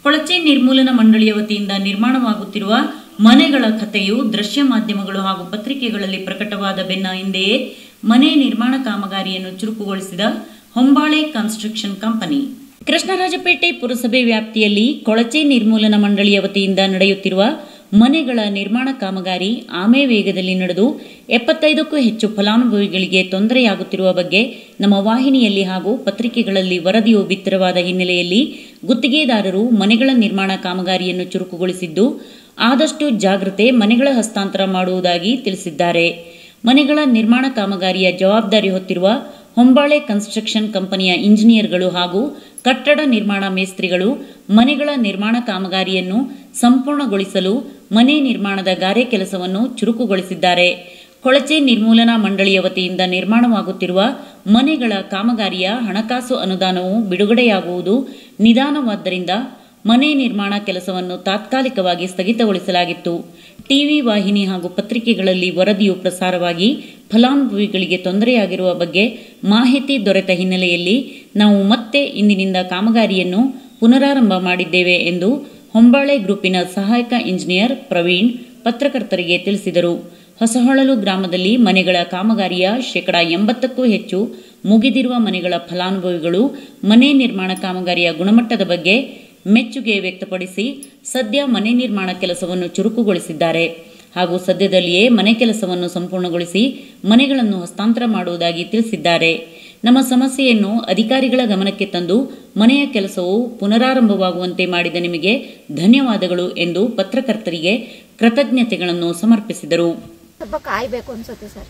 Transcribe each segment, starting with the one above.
ಕೊಳಚೆ ನಿರ್ಮೂಲನಾ ಮಂಡಳಿಯ ವತಿಯಿಂದ ನಿರ್ಮಾಣವಾಗುತ್ತಿರುವ ಮನೆಗಳ ಕಥೆಯು ದೃಶ್ಯ ಮಾಧ್ಯಮಗಳು ಹಾಗೂ ಪತ್ರಿಕೆಗಳಲ್ಲಿ ಪ್ರಕಟವಾದ ಬೆನ್ನ ಹಿಂದೆಯೇ ಮನೆ ನಿರ್ಮಾಣ ಕಾಮಗಾರಿಯನ್ನು ಚುರುಕುಗೊಳಿಸಿದ ಹೊಂಬಾಳೆ ಕನ್ಸ್ಟ್ರಕ್ಷನ್ ಕಂಪನಿ ಕೃಷ್ಣರಾಜಪೇಟೆ ಪುರಸಭೆ ವ್ಯಾಪ್ತಿಯಲ್ಲಿ ಕೊಳಚೆ ನಿರ್ಮೂಲನಾ ಮಂಡಳಿಯ ವತಿಯಿಂದ ನಡೆಯುತ್ತಿರುವ ಮನೆಗಳ ನಿರ್ಮಾಣ ಕಾಮಗಾರಿ ಆಮೆ ವೇಗದಲ್ಲಿ ನಡೆದು ಎಪ್ಪತ್ತೈದಕ್ಕೂ ಹೆಚ್ಚು ಫಲಾನುಭವಿಗಳಿಗೆ ತೊಂದರೆಯಾಗುತ್ತಿರುವ ಬಗ್ಗೆ ನಮ್ಮ ವಾಹಿನಿಯಲ್ಲಿ ಹಾಗೂ ಪತ್ರಿಕೆಗಳಲ್ಲಿ ವರದಿಯು ಬಿತ್ತರವಾದ ಹಿನ್ನೆಲೆಯಲ್ಲಿ ಗುತ್ತಿಗೆದಾರರು ಮನೆಗಳ ನಿರ್ಮಾಣ ಕಾಮಗಾರಿಯನ್ನು ಚುರುಕುಗೊಳಿಸಿದ್ದು ಆದಷ್ಟು ಜಾಗ್ರತೆ ಮನೆಗಳ ಹಸ್ತಾಂತರ ಮಾಡುವುದಾಗಿ ತಿಳಿಸಿದ್ದಾರೆ ಮನೆಗಳ ನಿರ್ಮಾಣ ಕಾಮಗಾರಿಯ ಜವಾಬ್ದಾರಿ ಹೊತ್ತಿರುವ ಹೊಂಬಾಳೆ ಕನ್ಸ್ಟ್ರಕ್ಷನ್ ಕಂಪನಿಯ ಇಂಜಿನಿಯರ್ಗಳು ಹಾಗೂ ಕಟ್ಟಡ ನಿರ್ಮಾಣ ಮೇಸ್ತ್ರಿಗಳು ಮನೆಗಳ ನಿರ್ಮಾಣ ಕಾಮಗಾರಿಯನ್ನು ಸಂಪೂರ್ಣಗೊಳಿಸಲು ಮನೆ ನಿರ್ಮಾಣದ ಗಾರೆ ಕೆಲಸವನ್ನು ಚುರುಕುಗೊಳಿಸಿದ್ದಾರೆ ಕೊಳಚೆ ನಿರ್ಮೂಲನಾ ಮಂಡಳಿಯ ವತಿಯಿಂದ ನಿರ್ಮಾಣವಾಗುತ್ತಿರುವ ಮನೆಗಳ ಕಾಮಗಾರಿಯ ಹಣಕಾಸು ಅನುದಾನವು ಬಿಡುಗಡೆಯಾಗುವುದು ನಿಧಾನವಾದ್ದರಿಂದ ಮನೆ ನಿರ್ಮಾಣ ಕೆಲಸವನ್ನು ತಾತ್ಕಾಲಿಕವಾಗಿ ಸ್ಥಗಿತಗೊಳಿಸಲಾಗಿತ್ತು ಟಿವಿ ವಾಹಿನಿ ಹಾಗೂ ಪತ್ರಿಕೆಗಳಲ್ಲಿ ವರದಿಯು ಪ್ರಸಾರವಾಗಿ ಫಲಾನುಭವಿಗಳಿಗೆ ತೊಂದರೆಯಾಗಿರುವ ಬಗ್ಗೆ ಮಾಹಿತಿ ದೊರೆತ ಹಿನ್ನೆಲೆಯಲ್ಲಿ ನಾವು ಮತ್ತೆ ಇಂದಿನಿಂದ ಕಾಮಗಾರಿಯನ್ನು ಪುನರಾರಂಭ ಮಾಡಿದ್ದೇವೆ ಎಂದು ಹೊಂಬಾಳೆ ಗ್ರೂಪಿನ ಸಹಾಯಕ ಇಂಜಿನಿಯರ್ ಪ್ರವೀಣ್ ಪತ್ರಕರ್ತರಿಗೆ ತಿಳಿಸಿದರು ಹೊಸಹೊಳಲು ಗ್ರಾಮದಲ್ಲಿ ಮನೆಗಳ ಕಾಮಗಾರಿಯ ಶೇಕಡಾ ಎಂಬತ್ತಕ್ಕೂ ಹೆಚ್ಚು ಮುಗಿದಿರುವ ಮನೆಗಳ ಫಲಾನುಭವಿಗಳು ಮನೆ ನಿರ್ಮಾಣ ಕಾಮಗಾರಿಯ ಗುಣಮಟ್ಟದ ಬಗ್ಗೆ ಮೆಚ್ಚುಗೆ ವ್ಯಕ್ತಪಡಿಸಿ ಸದ್ಯ ಮನೆ ನಿರ್ಮಾಣ ಕೆಲಸವನ್ನು ಚುರುಕುಗೊಳಿಸಿದ್ದಾರೆ ಹಾಗೂ ಸದ್ಯದಲ್ಲಿಯೇ ಮನೆ ಕೆಲಸವನ್ನು ಸಂಪೂರ್ಣಗೊಳಿಸಿ ಮನೆಗಳನ್ನು ಹಸ್ತಾಂತರ ಮಾಡುವುದಾಗಿ ತಿಳಿಸಿದ್ದಾರೆ ನಮ್ಮ ಸಮಸ್ಯೆಯನ್ನು ಅಧಿಕಾರಿಗಳ ಗಮನಕ್ಕೆ ತಂದು ಮನೆಯ ಕೆಲಸವು ಪುನರಾರಂಭವಾಗುವಂತೆ ಮಾಡಿದ ನಿಮಗೆ ಧನ್ಯವಾದಗಳು ಎಂದು ಪತ್ರಕರ್ತರಿಗೆ ಕೃತಜ್ಞತೆಗಳನ್ನು ಸಮರ್ಪಿಸಿದರು ಸ್ವಲ್ಪ ಕಾಯ್ಬೇಕು ಅನ್ಸುತ್ತೆ ಸರ್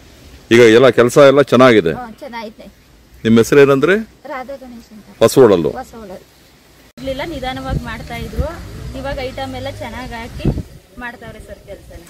ಈಗ ಎಲ್ಲ ಕೆಲಸ ಎಲ್ಲ ಚೆನ್ನಾಗಿದೆ ಹಾ, ಚೆನ್ನಾಗಿದೆ ನಿಮ್ಮ ಹೆಸರೇನಂದ್ರೆ ರಾಧಾ ಗಣೇಶ್ ಅಂತ ಹೊಸವಳಲ್ಲು ಹೊಸ ಒಳಗೆ ಇರ್ಲಿಲ್ಲ ನಿಧಾನವಾಗಿ ಮಾಡ್ತಾ ಇದ್ರು ಇವಾಗ ಐಟಮ್ ಎಲ್ಲ ಚೆನ್ನಾಗಿ ಹಾಕಿ ಮಾಡ್ತಾವ್ರೆ ಸರ್ ಕೆಲಸನ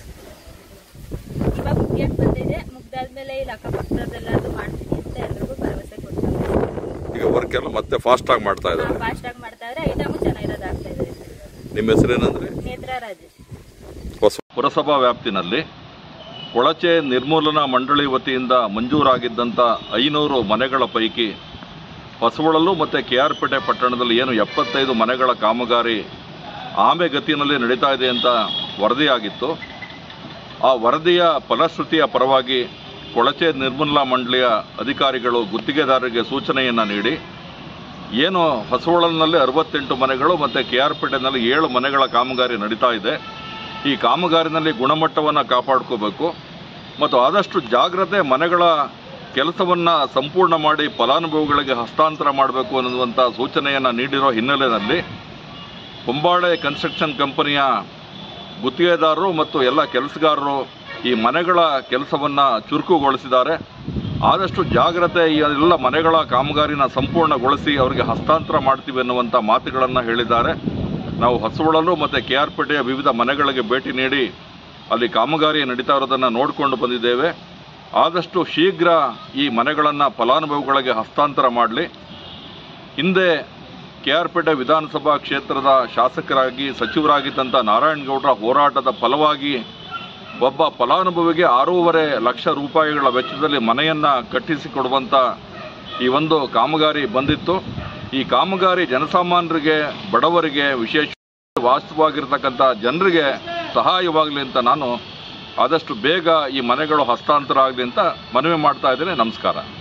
ಇವಾಗ ಮುಗಿಯಕ್ ಬಂದಿದೆ ಮುಗ್ದಾದ್ಮೇಲೆ ಇಲ್ಲಿ ಅಕ್ಕಪಕ್ಕದಲ್ಲಾದ್ರು ಮಾಡ್ತೀನಿ ಅಂತ ಎಲ್ರಿಗೂ ಭರವಸೆ ಕೊಡ್ತಾರೆ ಈಗ ವರ್ಕ್ ಎಲ್ಲ ಮತ್ತೆ ಫಾಸ್ಟ್ ಆಗಿ ಮಾಡ್ತಾ ಇದ್ದಾರೆ ಫಾಸ್ಟ್ ಆಗಿ ಮಾಡ್ತಾವ್ರೆ ಐಟಮು ಚೆನ್ನಾಗಿರೋದು ಆಗ್ತಾ ಇದೆ ನಿಮ್ಮ ಹೆಸರೇನಂದ್ರೆ ನೇತ್ರ ರಾಜೇಶ್ ಹೊಸ ಪುರಸಭಾ ವ್ಯಾಪ್ತಿನಲ್ಲಿ ಕೊಳಚೆ ನಿರ್ಮೂಲನಾ ಮಂಡಳಿ ವತಿಯಿಂದ ಮಂಜೂರಾಗಿದ್ದಂಥ ಐನೂರು ಮನೆಗಳ ಪೈಕಿ ಹೊಸವಳಲು ಮತ್ತು ಕೆ ಆರ್ ಪೇಟೆ ಪಟ್ಟಣದಲ್ಲಿ ಏನು ಎಪ್ಪತ್ತೈದು ಮನೆಗಳ ಕಾಮಗಾರಿ ಆಮೆಗತಿಯಲ್ಲಿ ನಡೀತಾ ಇದೆ ಅಂತ ವರದಿಯಾಗಿತ್ತು ಆ ವರದಿಯ ಫಲಶ್ರುತಿಯ ಪರವಾಗಿ ಕೊಳಚೆ ನಿರ್ಮೂಲನಾ ಮಂಡಳಿಯ ಅಧಿಕಾರಿಗಳು ಗುತ್ತಿಗೆದಾರರಿಗೆ ಸೂಚನೆಯನ್ನು ನೀಡಿ ಏನು ಹೊಸವಳಲಿನಲ್ಲಿ ಅರವತ್ತೆಂಟು ಮನೆಗಳು ಮತ್ತು ಕೆ ಆರ್ ಪೇಟೆನಲ್ಲಿ ಏಳು ಮನೆಗಳ ಕಾಮಗಾರಿ ನಡೀತಾ ಇದೆ ಈ ಕಾಮಗಾರಿನಲ್ಲಿ ಗುಣಮಟ್ಟವನ್ನು ಕಾಪಾಡ್ಕೋಬೇಕು ಮತ್ತು ಆದಷ್ಟು ಜಾಗ್ರತೆ ಮನೆಗಳ ಕೆಲಸವನ್ನು ಸಂಪೂರ್ಣ ಮಾಡಿ ಫಲಾನುಭವಿಗಳಿಗೆ ಹಸ್ತಾಂತರ ಮಾಡಬೇಕು ಅನ್ನುವಂಥ ಸೂಚನೆಯನ್ನು ನೀಡಿರೋ ಹಿನ್ನೆಲೆಯಲ್ಲಿ ಹೊಂಬಾಳೆ ಕನ್ಸ್ಟ್ರಕ್ಷನ್ ಕಂಪನಿಯ ಗುತ್ತಿಗೆದಾರರು ಮತ್ತು ಎಲ್ಲ ಕೆಲಸಗಾರರು ಈ ಮನೆಗಳ ಕೆಲಸವನ್ನು ಚುರುಕುಗೊಳಿಸಿದ್ದಾರೆ ಆದಷ್ಟು ಜಾಗ್ರತೆ ಈ ಎಲ್ಲ ಮನೆಗಳ ಕಾಮಗಾರಿನ ಸಂಪೂರ್ಣಗೊಳಿಸಿ ಅವರಿಗೆ ಹಸ್ತಾಂತರ ಮಾಡ್ತೀವಿ ಅನ್ನುವಂಥ ಮಾತುಗಳನ್ನು ಹೇಳಿದ್ದಾರೆ ನಾವು ಹೊಸವಳಲು ಮತ್ತು ಕೆ ಆರ್ ಪೇಟೆಯ ವಿವಿಧ ಮನೆಗಳಿಗೆ ಭೇಟಿ ನೀಡಿ ಅಲ್ಲಿ ಕಾಮಗಾರಿ ನಡೀತಾ ಇರೋದನ್ನು ನೋಡಿಕೊಂಡು ಬಂದಿದ್ದೇವೆ ಆದಷ್ಟು ಶೀಘ್ರ ಈ ಮನೆಗಳನ್ನು ಫಲಾನುಭವಿಗಳಿಗೆ ಹಸ್ತಾಂತರ ಮಾಡಲಿ ಹಿಂದೆ ಕೆ ಆರ್ ಪೇಟೆ ವಿಧಾನಸಭಾ ಕ್ಷೇತ್ರದ ಶಾಸಕರಾಗಿ ಸಚಿವರಾಗಿದ್ದಂಥ ನಾರಾಯಣಗೌಡರ ಹೋರಾಟದ ಫಲವಾಗಿ ಒಬ್ಬ ಫಲಾನುಭವಿಗೆ ಆರೂವರೆ ಲಕ್ಷ ರೂಪಾಯಿಗಳ ವೆಚ್ಚದಲ್ಲಿ ಮನೆಯನ್ನು ಕಟ್ಟಿಸಿಕೊಡುವಂಥ ಈ ಒಂದು ಕಾಮಗಾರಿ ಬಂದಿತ್ತು ಈ ಕಾಮಗಾರಿ ಜನಸಾಮಾನ್ಯರಿಗೆ ಬಡವರಿಗೆ ವಿಶೇಷ ವಾಸ್ತವವಾಗಿರ್ತಕ್ಕಂಥ ಜನರಿಗೆ ಸಹಾಯವಾಗಲಿ ಅಂತ ನಾನು ಆದಷ್ಟು ಬೇಗ ಈ ಮನೆಗಳು ಹಸ್ತಾಂತರ ಆಗಲಿ ಅಂತ ಮನವಿ ಮಾಡ್ತಾ ಇದ್ದೇನೆ ನಮಸ್ಕಾರ